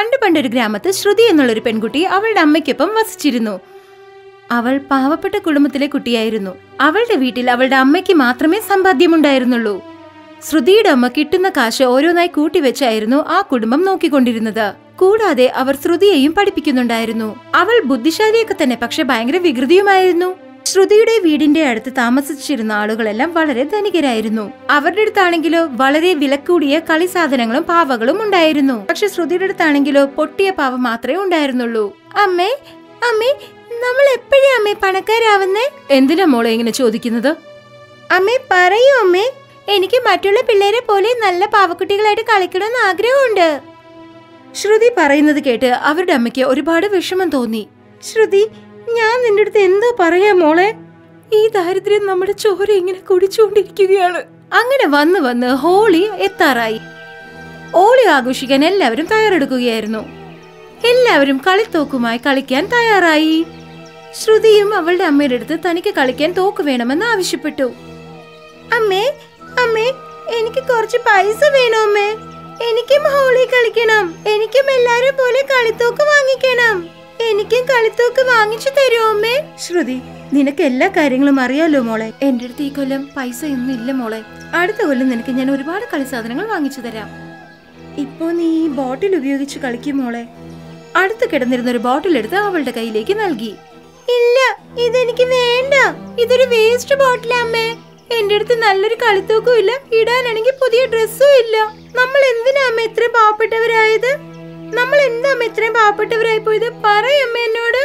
പണ്ട് പണ്ടൊരു ഗ്രാമത്ത് ശ്രുതി എന്നുള്ളൊരു പെൺകുട്ടി അവളുടെ അമ്മയ്ക്കൊപ്പം വസിച്ചിരുന്നു അവൾ പാവപ്പെട്ട കുടുംബത്തിലെ കുട്ടിയായിരുന്നു അവളുടെ വീട്ടിൽ അവളുടെ അമ്മയ്ക്ക് മാത്രമേ സമ്പാദ്യമുണ്ടായിരുന്നുള്ളൂ ശ്രുതിയുടെ അമ്മ കിട്ടുന്ന കാശ് ഓരോന്നായി കൂട്ടിവെച്ചായിരുന്നു ആ കുടുംബം നോക്കിക്കൊണ്ടിരുന്നത് കൂടാതെ അവർ ശ്രുതിയെയും പഠിപ്പിക്കുന്നുണ്ടായിരുന്നു അവൾ ബുദ്ധിശാലിയൊക്കെ തന്നെ പക്ഷെ ഭയങ്കര വികൃതിയുമായിരുന്നു ശ്രുതിയുടെ വീടിന്റെ അടുത്ത് താമസിച്ചിരുന്ന ആളുകളെല്ലാം വളരെ ധനികരായിരുന്നു അവരുടെ അടുത്താണെങ്കിലോ വളരെ വിലക്കൂടിയ കളി സാധനങ്ങളും പാവകളും ഉണ്ടായിരുന്നു പക്ഷെ ശ്രുതിയുടെ അടുത്താണെങ്കിലോ പൊട്ടിയ പാവ മാത്രമേ ഉണ്ടായിരുന്നുള്ളൂ അമ്മേ അമ്മേ നമ്മൾ എപ്പോഴാ അമ്മേ പണക്കാരാവുന്നേ എന്തിനാ മോളെ ഇങ്ങനെ ചോദിക്കുന്നത് അമ്മേ പറയൂ അമ്മേ എനിക്ക് മറ്റുള്ള പിള്ളേരെ പോലെ നല്ല പാവക്കുട്ടികളായിട്ട് കളിക്കണമെന്ന് ആഗ്രഹമുണ്ട് ശ്രുതി പറയുന്നത് കേട്ട് അവരുടെ അമ്മയ്ക്ക് ഒരുപാട് വിഷമം തോന്നി ശ്രുതി ഞാൻ നിന്റെ അടുത്ത് എന്തോ പറയാ മോളെ ഈ ദാരിദ്ര്യം നമ്മുടെ ചോര ഇങ്ങനെ കുടിച്ചുകൊണ്ടിരിക്കുകയാണ് അങ്ങനെ വന്ന് വന്ന് ഹോളി എത്താറായി ഹോളി ആഘോഷിക്കാൻ എല്ലാവരും തയ്യാറെടുക്കുകയായിരുന്നു എല്ലാവരും കളിത്തോക്കുമായി കളിക്കാൻ തയ്യാറായി ശ്രുതിയും അവളുടെ അമ്മയുടെ അടുത്ത് തനിക്ക് കളിക്കാൻ തോക്ക് വേണമെന്ന് ആവശ്യപ്പെട്ടു അമ്മേ അമ്മേ എനിക്ക് കുറച്ച് പൈസ വേണം അമ്മേ എനിക്കും ഹോളി കളിക്കണം എനിക്കും എല്ലാരും പോലെ കളിത്തോക്ക് വാങ്ങിക്കണം എനിക്കും കളിത്തോക്ക് വാങ്ങിച്ചു തരുമോ അമ്മേ ശ്രുതി നിനക്ക് എല്ലാ കാര്യങ്ങളും അറിയാലോ മോളെ എന്റെ അടുത്ത് ഈ കൊല്ലം പൈസ ഒന്നും ഇല്ല മോളെ അടുത്ത കൊല്ലം നിനക്ക് ഞാൻ ഒരുപാട് കളി സാധനങ്ങൾ വാങ്ങിച്ചു തരാം ഇപ്പോ നീ ഈ ബോട്ടിൽ ഉപയോഗിച്ച് കളിക്കും മോളെ അടുത്ത് കിടന്നിരുന്ന ഒരു ബോട്ടിൽ എടുത്ത് അവളുടെ കയ്യിലേക്ക് നൽകി ഇല്ല ഇതെനിക്ക് വേണ്ട ഇതൊരു വേസ്റ്റ് ബോട്ടിലാ അമ്മേ എന്റെ അടുത്ത് നല്ലൊരു കളിത്തൂക്കും ഇല്ല ഇടാനാണെങ്കിൽ പുതിയ ഡ്രസ്സും ഇല്ല നമ്മൾ എന്തിനാ അമ്മ ഇത്രയും പാവപ്പെട്ടവരായത് നമ്മൾ എന്താ അമ്മ ഇത്രയും പാവപ്പെട്ടവരായി പോയത് പറയമ്മ എന്നോട്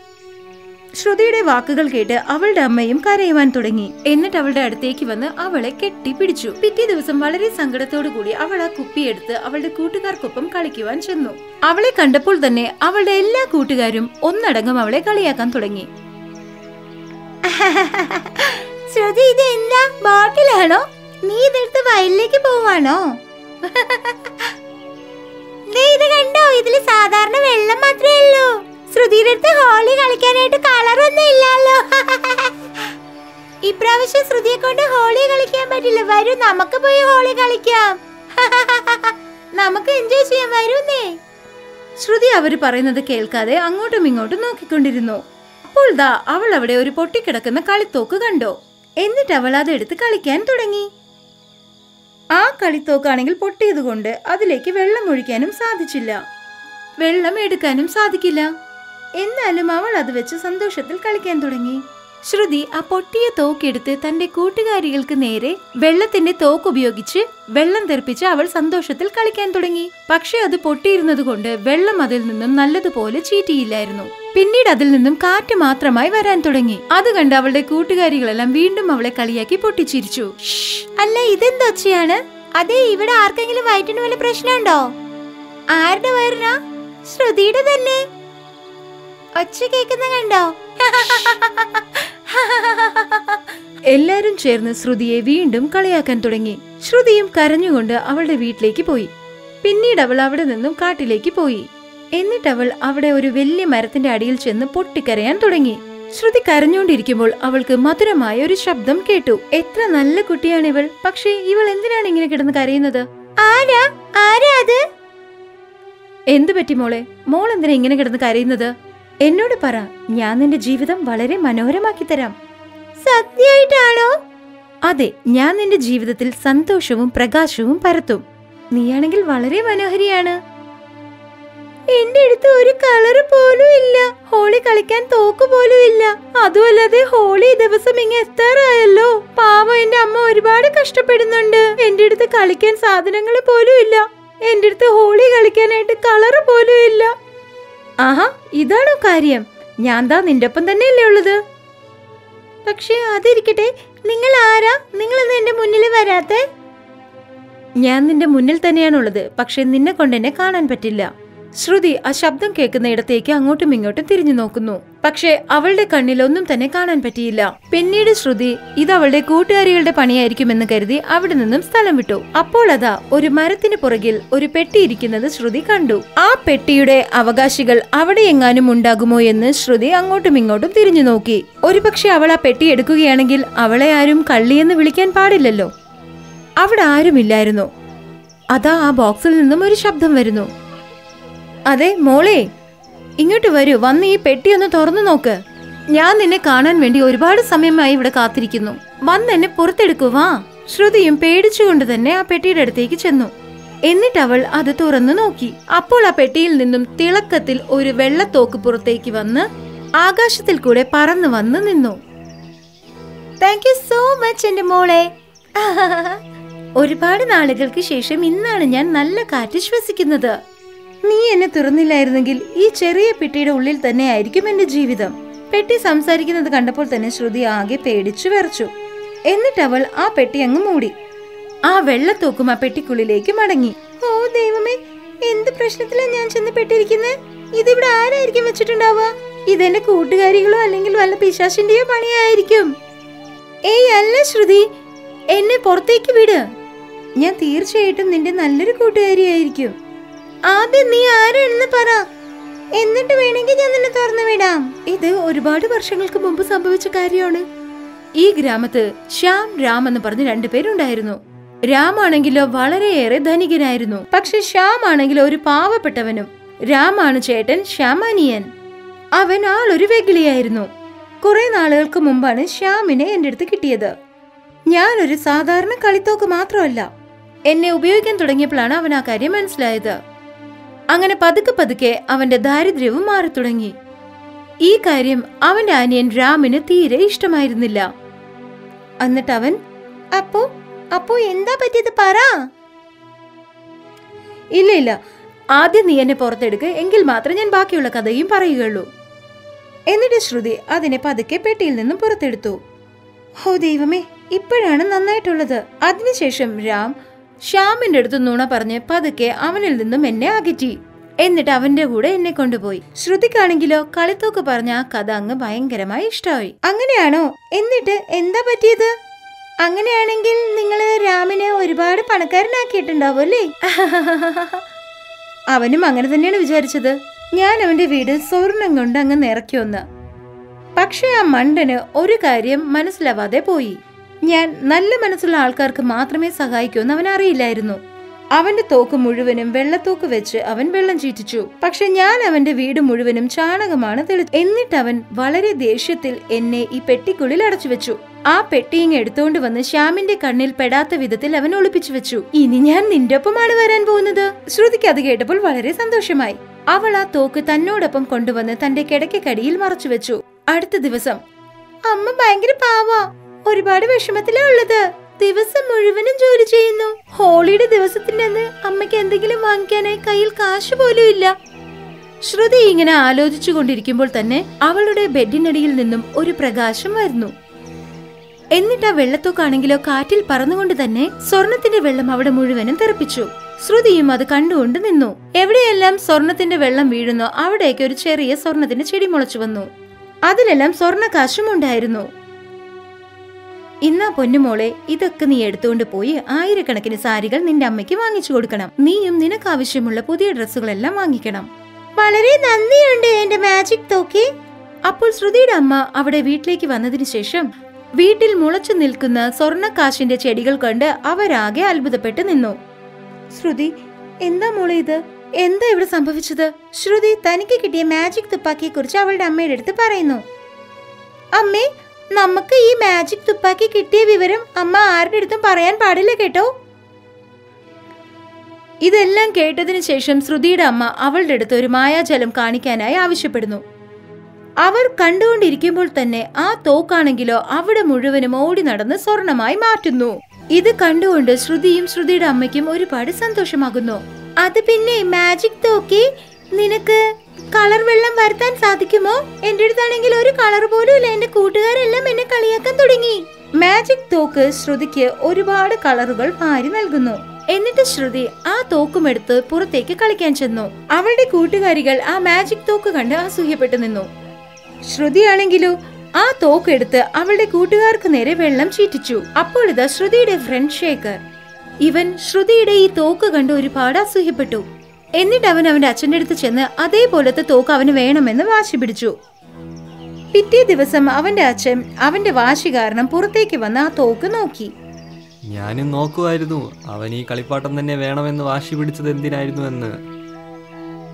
ശ്രുതിയുടെ വാക്കുകൾ കേട്ട് അവളുടെ അമ്മയും കരയുവാൻ തുടങ്ങി എന്നിട്ട് അവളുടെ അടുത്തേക്ക് വന്ന് അവളെ കെട്ടിപ്പിടിച്ചു പിറ്റേ ദിവസം വളരെ സങ്കടത്തോടു കൂടി അവൾ ആ കുപ്പിയെടുത്ത് അവളുടെ കൂട്ടുകാർക്കൊപ്പം കളിക്കുവാൻ ചെന്നു അവളെ കണ്ടപ്പോൾ തന്നെ അവളുടെ എല്ലാ കൂട്ടുകാരും ഒന്നടങ്കം അവളെ കളിയാക്കാൻ തുടങ്ങി ശ്രുതി ഇത് എന്താ ബോട്ടിലാണോ നീ ഇതെടുത്ത് വയലിലേക്ക് പോവാണോ ദേ ഇത് കണ്ടോ ഇതില് സാധാരണ വെള്ളം മാത്രമേ ഉള്ളൂ ശ്രുതിയുടെ അടുത്ത് ഹോളി കളിക്കാനായിട്ട് കളറൊന്നും ഇല്ലല്ലോ ഇപ്രാവശ്യം ശ്രുതിയെ കൊണ്ട് ഹോളി കളിക്കാൻ പറ്റില്ല വരൂ നമുക്ക് പോയി ഹോളി കളിക്കാം നമുക്ക് എൻജോയ് ചെയ്യാൻ വരൂന്നേ ശ്രുതി അവര് പറയുന്നത് കേൾക്കാതെ അങ്ങോട്ടും ഇങ്ങോട്ടും നോക്കിക്കൊണ്ടിരുന്നു അപ്പോൾ ദാ അവൾ അവിടെ ഒരു പൊട്ടിക്കിടക്കുന്ന കളിത്തോക്ക് കണ്ടു എന്നിട്ട് അവൾ അതെടുത്ത് കളിക്കാൻ തുടങ്ങി ആ കളിത്തോക്കാണെങ്കിൽ പൊട്ടിയതുകൊണ്ട് അതിലേക്ക് വെള്ളം ഒഴിക്കാനും സാധിച്ചില്ല വെള്ളം എടുക്കാനും സാധിക്കില്ല എന്നാലും അവൾ അത് വെച്ച് സന്തോഷത്തിൽ കളിക്കാൻ തുടങ്ങി ശ്രുതി ആ പൊട്ടിയ തോക്കെടുത്ത് തന്റെ കൂട്ടുകാരികൾക്ക് നേരെ വെള്ളത്തിന്റെ തോക്ക് ഉപയോഗിച്ച് വെള്ളം തെറിപ്പിച്ച് അവൾ സന്തോഷത്തിൽ കളിക്കാൻ തുടങ്ങി പക്ഷെ അത് പൊട്ടിയിരുന്നത് കൊണ്ട് വെള്ളം അതിൽ നിന്നും നല്ലതുപോലെ ചീറ്റിയില്ലായിരുന്നു പിന്നീട് അതിൽ നിന്നും കാറ്റ് മാത്രമായി വരാൻ തുടങ്ങി അത് കണ്ട് അവളുടെ കൂട്ടുകാരികളെല്ലാം വീണ്ടും അവളെ കളിയാക്കി പൊട്ടിച്ചിരിച്ചു അല്ല ഇതെന്തൊച്ചയാണ് അതെ ഇവിടെ ആർക്കെങ്കിലും വയറ്റിന് വല്ല പ്രശ്നമുണ്ടോ ആരുടെ വയറിനാ ശ്രുതിയുടെ തന്നെ ഒച്ച കേക്കുന്ന കണ്ടോ എല്ലാരും ചേർന്ന് ശ്രുതിയെ വീണ്ടും കളിയാക്കാൻ തുടങ്ങി ശ്രുതിയും കരഞ്ഞുകൊണ്ട് അവളുടെ വീട്ടിലേക്ക് പോയി പിന്നീട് അവൾ അവിടെ നിന്നും കാട്ടിലേക്ക് പോയി എന്നിട്ട് അവൾ അവിടെ ഒരു വലിയ മരത്തിന്റെ അടിയിൽ ചെന്ന് പൊട്ടിക്കരയാൻ തുടങ്ങി ശ്രുതി കരഞ്ഞുകൊണ്ടിരിക്കുമ്പോൾ അവൾക്ക് മധുരമായ ഒരു ശബ്ദം കേട്ടു എത്ര നല്ല കുട്ടിയാണ് ഇവൾ പക്ഷേ ഇവൾ എന്തിനാണ് ഇങ്ങനെ കിടന്ന് കരയുന്നത് ആരാ ആരാ അത് എന്തു പറ്റി മോളെ മോൾ എന്തിനാ ഇങ്ങനെ കിടന്ന് കരയുന്നത് എന്നോട് പറ ഞാൻ നിന്റെ ജീവിതം വളരെ മനോഹരമാക്കി തരാം സത്യമായിട്ടാണോ അതെ ഞാൻ നിന്റെ ജീവിതത്തിൽ സന്തോഷവും പ്രകാശവും പരത്തും നീയാണെങ്കിൽ വളരെ മനോഹരിയാണ് എന്റെ അടുത്ത് ഒരു കളർ പോലും ഇല്ല ഹോളി കളിക്കാൻ തോക്ക് പോലും ഇല്ല അതുമല്ലാതെ ഹോളി ദിവസം ഇങ്ങ എത്താറായല്ലോ പാവം എന്റെ അമ്മ ഒരുപാട് കഷ്ടപ്പെടുന്നുണ്ട് എന്റെ അടുത്ത് കളിക്കാൻ സാധനങ്ങൾ പോലും ഇല്ല എന്റെ അടുത്ത് ഹോളി കളിക്കാനായിട്ട് കളർ പോലും ഇല്ല ആഹാ ഇതാണോ കാര്യം ഞാൻ ദാ നിന്റെ ഒപ്പം തന്നെയല്ലേ ഉള്ളത് പക്ഷേ അതിരിക്കട്ടെ നിങ്ങൾ ആരാ നിങ്ങൾ ഇന്ന് എന്റെ മുന്നിൽ വരാത്തെ ഞാൻ നിന്റെ മുന്നിൽ തന്നെയാണുള്ളത് പക്ഷെ നിന്നെ കൊണ്ട് എന്നെ കാണാൻ പറ്റില്ല ശ്രുതി ആ ശബ്ദം കേൾക്കുന്ന ഇടത്തേക്ക് അങ്ങോട്ടും ഇങ്ങോട്ടും തിരിഞ്ഞു നോക്കുന്നു പക്ഷെ അവളുടെ കണ്ണിൽ ഒന്നും തന്നെ കാണാൻ പറ്റിയില്ല പിന്നീട് ശ്രുതി ഇത് അവളുടെ കൂട്ടുകാരികളുടെ പണിയായിരിക്കുമെന്ന് കരുതി അവിടെ നിന്നും സ്ഥലം വിട്ടു അപ്പോൾ അതാ ഒരു മരത്തിന് പുറകിൽ ഒരു പെട്ടി ഇരിക്കുന്നത് ശ്രുതി കണ്ടു ആ പെട്ടിയുടെ അവകാശികൾ അവിടെ എങ്ങാനും ഉണ്ടാകുമോ എന്ന് ശ്രുതി അങ്ങോട്ടും ഇങ്ങോട്ടും തിരിഞ്ഞു നോക്കി ഒരുപക്ഷെ അവൾ ആ പെട്ടി എടുക്കുകയാണെങ്കിൽ അവളെ ആരും കള്ളിയെന്ന് വിളിക്കാൻ പാടില്ലല്ലോ അവിടെ ആരുമില്ലായിരുന്നു അതാ ആ ബോക്സിൽ നിന്നും ഒരു ശബ്ദം വരുന്നു അതെ മോളെ ഇങ്ങോട്ട് വരൂ വന്ന് ഈ പെട്ടി ഒന്ന് തുറന്നു നോക്ക് ഞാൻ നിന്നെ കാണാൻ വേണ്ടി ഒരുപാട് സമയമായി ഇവിടെ കാത്തിരിക്കുന്നു വന്ന് എന്നെ പുറത്തെടുക്കൂ വാ ശ്രുതിയും പേടിച്ചുകൊണ്ട് തന്നെ ആ പെട്ടിയുടെ അടുത്തേക്ക് ചെന്നു എന്നിട്ട് അവൾ അത് തുറന്നു നോക്കി അപ്പോൾ ആ പെട്ടിയിൽ നിന്നും തിളക്കത്തിൽ ഒരു വെള്ളത്തോക്ക് പുറത്തേക്ക് വന്ന് ആകാശത്തിൽ കൂടെ പറന്നു വന്ന് നിന്നു താങ്ക് യു സോ മച്ച് എന്റെ മോളെ ഒരുപാട് നാളുകൾക്ക് ശേഷം ഇന്നാണ് ഞാൻ നല്ല കാറ്റ് ശ്വസിക്കുന്നത് നീ എന്നെ തുറന്നില്ലായിരുന്നെങ്കിൽ ഈ ചെറിയ പെട്ടിയുടെ ഉള്ളിൽ തന്നെ ആയിരിക്കും എന്റെ ജീവിതം പെട്ടി സംസാരിക്കുന്നത് കണ്ടപ്പോൾ തന്നെ ശ്രുതി ആകെ പേടിച്ചു വിറച്ചു എന്നിട്ട് അവൾ ആ പെട്ടി അങ്ങ് മൂടി ആ വെള്ളത്തോക്കും ആ പെട്ടിക്കുള്ളിലേക്ക് മടങ്ങി ഓ ദൈവമേ എന്ത് പ്രശ്നത്തിലാണ് ഞാൻ ചെന്ന് പെട്ടിരിക്കുന്നത് ഇതിവിടെ ആരായിരിക്കും വെച്ചിട്ടുണ്ടാവുക ഇതെന്റെ കൂട്ടുകാരികളോ അല്ലെങ്കിൽ വല്ല പിശാശിന്റെയോ പണിയായിരിക്കും ഏയ് അല്ല ശ്രുതി എന്നെ പുറത്തേക്ക് വിട് ഞാൻ തീർച്ചയായിട്ടും നിന്റെ നല്ലൊരു കൂട്ടുകാരിയായിരിക്കും ആദ്യം നീ ആരാണെന്ന് പറ എന്നിട്ട് വേണമെങ്കിൽ ഞാൻ നിന്നെ തുറന്നു വിടാം ഇത് ഒരുപാട് വർഷങ്ങൾക്ക് മുമ്പ് സംഭവിച്ച കാര്യമാണ് ഈ ഗ്രാമത്ത് ശ്യാം രാം എന്ന് പറഞ്ഞ് രണ്ടുപേരുണ്ടായിരുന്നു രാം ആണെങ്കിലോ വളരെയേറെ ധനികനായിരുന്നു പക്ഷെ ശ്യാം ആണെങ്കിലോ ഒരു പാവപ്പെട്ടവനും രാമാണ് ചേട്ടൻ ശ്യാമാനിയൻ അവൻ ആളൊരു വെകിളിയായിരുന്നു കുറെ നാളുകൾക്ക് മുമ്പാണ് ശ്യാമിനെ എന്റെ അടുത്ത് കിട്ടിയത് ഞാനൊരു സാധാരണ കളിത്തോക്ക് മാത്രമല്ല എന്നെ ഉപയോഗിക്കാൻ തുടങ്ങിയപ്പോഴാണ് അവൻ ആ കാര്യം മനസ്സിലായത് അങ്ങനെ പതുക്കെ പതുക്കെ അവന്റെ ദാരിദ്ര്യവും മാറി തുടങ്ങി ഈ കാര്യം അവന്റെ അനിയൻ രാമിന് തീരെ ഇഷ്ടമായിരുന്നില്ല എന്നിട്ട് അവൻ അപ്പോ അപ്പോ എന്താ പറ്റിയത് പറ ഇല്ല ഇല്ല ആദ്യം നീ എന്നെ പുറത്തെടുക്ക് എങ്കിൽ മാത്രമേ ഞാൻ ബാക്കിയുള്ള കഥയും പറയുകയുള്ളൂ എന്നിട്ട് ശ്രുതി അതിനെ പതുക്കെ പെട്ടിയിൽ നിന്നും പുറത്തെടുത്തു ഹോ ദൈവമേ ഇപ്പോഴാണ് നന്നായിട്ടുള്ളത് അതിനുശേഷം രാം ശ്യാമിന്റെ അടുത്ത് നുണ പറഞ്ഞ് പതുക്കെ അവനിൽ നിന്നും എന്നെ അകറ്റി എന്നിട്ട് അവന്റെ കൂടെ എന്നെ കൊണ്ടുപോയി ശ്രുതിക്കാണെങ്കിലോ കളിത്തോക്ക് പറഞ്ഞ ആ കഥ അങ്ങ് ഭയങ്കരമായി ഇഷ്ടമായി അങ്ങനെയാണോ എന്നിട്ട് എന്താ പറ്റിയത് അങ്ങനെയാണെങ്കിൽ നിങ്ങൾ രാമിനെ ഒരുപാട് പണക്കാരനാക്കിയിട്ടുണ്ടാവും അല്ലേ അവനും അങ്ങനെ തന്നെയാണ് വിചാരിച്ചത് ഞാൻ അവന്റെ വീട് സ്വർണം കൊണ്ട് അങ്ങ് നിറയ്ക്കുമെന്ന് പക്ഷേ ആ മണ്ടന് ഒരു കാര്യം മനസ്സിലാവാതെ പോയി ഞാൻ നല്ല മനസ്സുള്ള ആൾക്കാർക്ക് മാത്രമേ സഹായിക്കൂന്ന് അവൻ അറിയില്ലായിരുന്നു അവന്റെ തോക്ക് മുഴുവനും വെള്ളത്തോക്ക് വെച്ച് അവൻ വെള്ളം ചീറ്റിച്ചു പക്ഷെ ഞാൻ അവന്റെ വീട് മുഴുവനും ചാണകമാണ് തെളി എന്നിട്ട് അവൻ വളരെ ദേഷ്യത്തിൽ എന്നെ ഈ പെട്ടിക്കുള്ളിൽ അടച്ചു വെച്ചു ആ പെട്ടിയും എടുത്തോണ്ട് വന്ന് ശ്യാമിന്റെ കണ്ണിൽ പെടാത്ത വിധത്തിൽ അവൻ ഒളിപ്പിച്ചു വെച്ചു ഇനി ഞാൻ നിന്റെ ഒപ്പമാണ് വരാൻ പോകുന്നത് ശ്രുതിക്ക് അത് കേട്ടപ്പോൾ വളരെ സന്തോഷമായി അവൾ ആ തോക്ക് തന്നോടൊപ്പം കൊണ്ടുവന്ന് തന്റെ കിടക്കക്കടിയിൽ മറച്ചു വെച്ചു അടുത്ത ദിവസം അമ്മ ഭയങ്കര പാവാ ഒരുപാട് വിഷമത്തിലാ ഉള്ളത് ദിവസം മുഴുവനും ജോലി ചെയ്യുന്നു ഹോളിയുടെ ദിവസത്തിന്റെ അന്ന് അമ്മയ്ക്ക് എന്തെങ്കിലും വാങ്ങിക്കാനായി കയ്യിൽ കാശ് പോലും ഇല്ല ശ്രുതി ഇങ്ങനെ ആലോചിച്ചു കൊണ്ടിരിക്കുമ്പോൾ തന്നെ അവളുടെ ബെഡിനടിയിൽ നിന്നും ഒരു പ്രകാശം വരുന്നു എന്നിട്ട് ആ വെള്ളത്തോക്കാണെങ്കിലോ കാറ്റിൽ പറന്നുകൊണ്ട് തന്നെ സ്വർണത്തിന്റെ വെള്ളം അവിടെ മുഴുവനും തെറിപ്പിച്ചു ശ്രുതിയും അത് കണ്ടുകൊണ്ട് നിന്നു എവിടെയെല്ലാം സ്വർണത്തിന്റെ വെള്ളം വീഴുന്നോ അവിടേക്ക് ഒരു ചെറിയ സ്വർണത്തിന്റെ ചെടി മുളച്ചു വന്നു അതിലെല്ലാം സ്വർണ്ണ കാശും ഉണ്ടായിരുന്നു ഇന്നാ പൊന്നുമോളെ ഇതൊക്കെ നീ എടുത്തുകൊണ്ട് പോയി ആയിരക്കണക്കിന് സാരികൾ നിന്റെ അമ്മയ്ക്ക് വാങ്ങിച്ചു കൊടുക്കണം നീയും നിനക്ക് ആവശ്യമുള്ള പുതിയ ഡ്രസ്സുകളെല്ലാം വാങ്ങിക്കണം വളരെ നന്ദിയുണ്ട് എന്റെ മാജിക് തോക്കി അപ്പോൾ ശ്രുതിയുടെ അമ്മ അവിടെ വീട്ടിലേക്ക് വന്നതിന് ശേഷം വീട്ടിൽ മുളച്ചു നിൽക്കുന്ന സ്വർണ്ണക്കാശിന്റെ ചെടികൾ കണ്ട് അവരാകെ അത്ഭുതപ്പെട്ട് നിന്നു ശ്രുതി എന്താ മോളെ ഇത് എന്താ ഇവിടെ സംഭവിച്ചത് ശ്രുതി തനിക്ക് കിട്ടിയ മാജിക് തുപ്പാക്കിയെ കുറിച്ച് അവളുടെ അമ്മയുടെ അടുത്ത് പറയുന്നു അമ്മേ നമുക്ക് ഈ മാജിക് തുപ്പാക്കി കിട്ടിയ വിവരം അമ്മ ആരുടെ അടുത്തും പറയാൻ പാടില്ല കേട്ടോ ഇതെല്ലാം കേട്ടതിന് ശേഷം ശ്രുതിയുടെ അമ്മ അവളുടെ അടുത്ത് ഒരു മായാജലം കാണിക്കാനായി ആവശ്യപ്പെടുന്നു അവർ കണ്ടുകൊണ്ടിരിക്കുമ്പോൾ തന്നെ ആ തോക്കാണെങ്കിലോ അവിടെ മുഴുവനും ഓടി നടന്ന് സ്വർണമായി മാറ്റുന്നു ഇത് കണ്ടുകൊണ്ട് ശ്രുതിയും ശ്രുതിയുടെ അമ്മയ്ക്കും ഒരുപാട് സന്തോഷമാകുന്നു അത് പിന്നെ മാജിക് തോക്കി നിനക്ക് കളർ വെള്ളം വരുത്താൻ സാധിക്കുമോ എന്റെ അടുത്താണെങ്കിൽ ഒരു കളർ പോലും ഇല്ല എന്റെ കൂട്ടുകാരെല്ലാം എന്നെ കളിയാക്കാൻ തുടങ്ങി മാജിക് തോക്ക് ശ്രുതിക്ക് ഒരുപാട് കളറുകൾ മാറി നൽകുന്നു എന്നിട്ട് ശ്രുതി ആ തോക്കുമെടുത്ത് പുറത്തേക്ക് കളിക്കാൻ ചെന്നു അവളുടെ കൂട്ടുകാരികൾ ആ മാജിക് തോക്ക് കണ്ട് അസൂയപ്പെട്ടു നിന്നു ശ്രുതിയാണെങ്കിലോ ആ തോക്കെടുത്ത് അവളുടെ കൂട്ടുകാർക്ക് നേരെ വെള്ളം ചീറ്റിച്ചു അപ്പോൾ ഇതാ ശ്രുതിയുടെ ഫ്രണ്ട് ശേഖർ ഇവൻ ശ്രുതിയുടെ ഈ തോക്ക് കണ്ട് ഒരുപാട് അസൂയപ്പെട്ടു എന്നിട്ട് അവൻ അവന്റെ അച്ഛന്റെ അടുത്ത് ചെന്ന് അതേപോലത്തെ തോക്ക് അവന് വേണമെന്ന് വാശി പിടിച്ചു പിറ്റേ ദിവസം അവന്റെ അച്ഛൻ അവന്റെ വാശി കാരണം പുറത്തേക്ക് വന്ന് ആ തോക്ക് നോക്കി ഞാനും നോക്കുമായിരുന്നു അവൻ ഈ കളിപ്പാട്ടം തന്നെ വേണമെന്ന് വാശി പിടിച്ചത് എന്തിനായിരുന്നു എന്ന്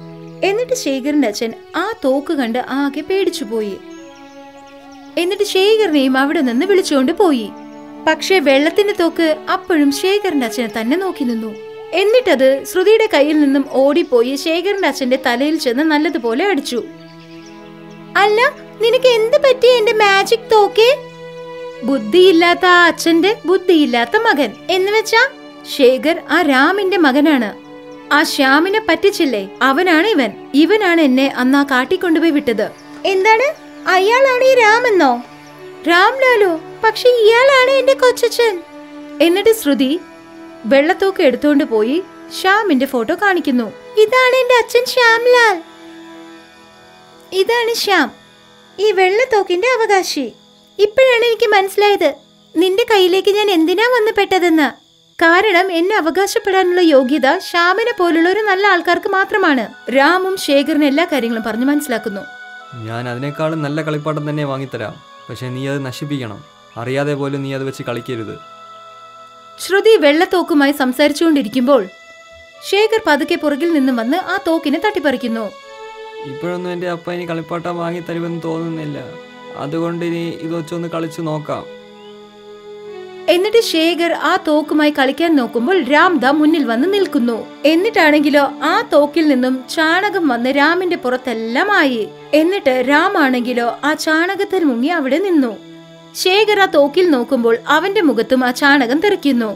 എന്നിട്ട് ശേഖറിന്റെ അച്ഛൻ ആ തോക്ക് കണ്ട് ആകെ പേടിച്ചുപോയി എന്നിട്ട് ശേഖറിനെയും അവിടെ നിന്ന് വിളിച്ചുകൊണ്ട് പോയി പക്ഷേ വെള്ളത്തിന്റെ തോക്ക് അപ്പോഴും ശേഖറിന്റെ അച്ഛനെ തന്നെ നോക്കി നിന്നു എന്നിട്ടത് ശ്രുതിയുടെ കയ്യിൽ നിന്നും ഓടിപ്പോയി ശേഖറിന്റെ അച്ഛന്റെ തലയിൽ ചെന്ന് നല്ലതുപോലെ അടിച്ചു അല്ല നിനക്ക് എന്ത് പറ്റി എന്റെ മാജിക് തോക്കേ ബുദ്ധിയില്ലാത്ത ആ അച്ഛന്റെ ബുദ്ധിയില്ലാത്ത മകൻ എന്ന് വെച്ചാ ശേഖർ ആ രാമിന്റെ മകനാണ് ആ ശ്യാമിനെ പറ്റിച്ചില്ലേ അവനാണ് ഇവൻ ഇവനാണ് എന്നെ അന്ന് ആ കാട്ടിക്കൊണ്ടുപോയി വിട്ടത് എന്താണ് അയാളാണ് ഈ രാമെന്നോ രാംലാലോ പക്ഷെ ഇയാളാണ് എന്റെ കൊച്ചച്ഛൻ എന്നിട്ട് ശ്രുതി വെള്ളത്തോക്ക് എടുത്തുകൊണ്ട് പോയി ശ്യാമിന്റെ ഫോട്ടോ കാണിക്കുന്നു ഇതാണ് എന്റെ അച്ഛൻ ശ്യാംലാൽ ഇതാണ് ശ്യാം ഈ വെള്ളത്തോക്കിന്റെ അവകാശി ഇപ്പോഴാണ് എനിക്ക് മനസ്സിലായത് നിന്റെ കയ്യിലേക്ക് ഞാൻ എന്തിനാ വന്നു പെട്ടതെന്ന് കാരണം എന്നെ അവകാശപ്പെടാനുള്ള യോഗ്യത ശ്യാമിനെ പോലുള്ള ഒരു നല്ല ആൾക്കാർക്ക് മാത്രമാണ് രാമും ശേഖറിന് എല്ലാ കാര്യങ്ങളും പറഞ്ഞു മനസ്സിലാക്കുന്നു ഞാൻ അതിനേക്കാളും നല്ല കളിപ്പാട്ടം തന്നെ വാങ്ങിത്തരാം പക്ഷെ നീ അത് നശിപ്പിക്കണം അറിയാതെ പോലും നീ അത് വെച്ച് കളിക്കരുത് ശ്രുതി വെള്ളത്തോക്കുമായി സംസാരിച്ചുകൊണ്ടിരിക്കുമ്പോൾ ശേഖർ പതുക്കെ പുറകിൽ നിന്നും വന്ന് ആ തോക്കിനെ തട്ടിപ്പറിക്കുന്നു ഇപ്പോഴൊന്നും എൻ്റെ അപ്പ ഇനി കളിപ്പാട്ടം വാങ്ങിത്തരുമെന്ന് തോന്നുന്നില്ല അതുകൊണ്ട് ഇനി ഇത് വെച്ചൊന്ന് കളിച്ചു നോക്കാം എന്നിട്ട് ശേഖർ ആ തോക്കുമായി കളിക്കാൻ നോക്കുമ്പോൾ രാം ദാ മുന്നിൽ വന്ന് നിൽക്കുന്നു എന്നിട്ടാണെങ്കിലോ ആ തോക്കിൽ നിന്നും ചാണകം വന്ന് രാമിന്റെ പുറത്തെല്ലാം ആയി എന്നിട്ട് രാം ആണെങ്കിലോ ആ ചാണകത്തിൽ മുങ്ങി അവിടെ നിന്നു ശേഖർ ആ തോക്കിൽ നോക്കുമ്പോൾ അവന്റെ മുഖത്തും ആ ചാണകം തെറിക്കുന്നു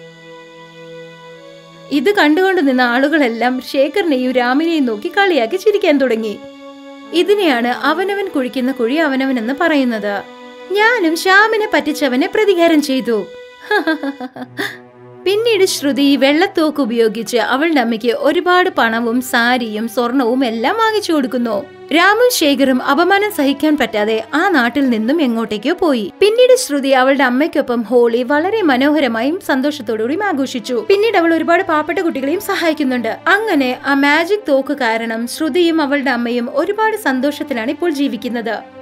ഇത് കണ്ടുകൊണ്ട് നിന്ന ആളുകളെല്ലാം ശേഖറിനെയും രാമിനെയും നോക്കി കളിയാക്കി ചിരിക്കാൻ തുടങ്ങി ഇതിനെയാണ് അവനവൻ കുഴിക്കുന്ന കുഴി അവനവനെന്ന് പറയുന്നത് ഞാനും ശ്യാമിനെ പറ്റിച്ചവനെ പ്രതികാരം ചെയ്തു പിന്നീട് ശ്രുതി വെള്ളത്തോക്ക് ഉപയോഗിച്ച് അവളുടെ അമ്മയ്ക്ക് ഒരുപാട് പണവും സാരിയും സ്വർണവും എല്ലാം വാങ്ങിച്ചു കൊടുക്കുന്നു രാമും ശേഖറും അപമാനം സഹിക്കാൻ പറ്റാതെ ആ നാട്ടിൽ നിന്നും എങ്ങോട്ടേക്കോ പോയി പിന്നീട് ശ്രുതി അവളുടെ അമ്മയ്ക്കൊപ്പം ഹോളി വളരെ മനോഹരമായും സന്തോഷത്തോടുകൂടിയും ആഘോഷിച്ചു പിന്നീട് അവൾ ഒരുപാട് പാവപ്പെട്ട കുട്ടികളെയും സഹായിക്കുന്നുണ്ട് അങ്ങനെ ആ മാജിക് തോക്ക് കാരണം ശ്രുതിയും അവളുടെ അമ്മയും ഒരുപാട് സന്തോഷത്തിലാണ് ഇപ്പോൾ ജീവിക്കുന്നത്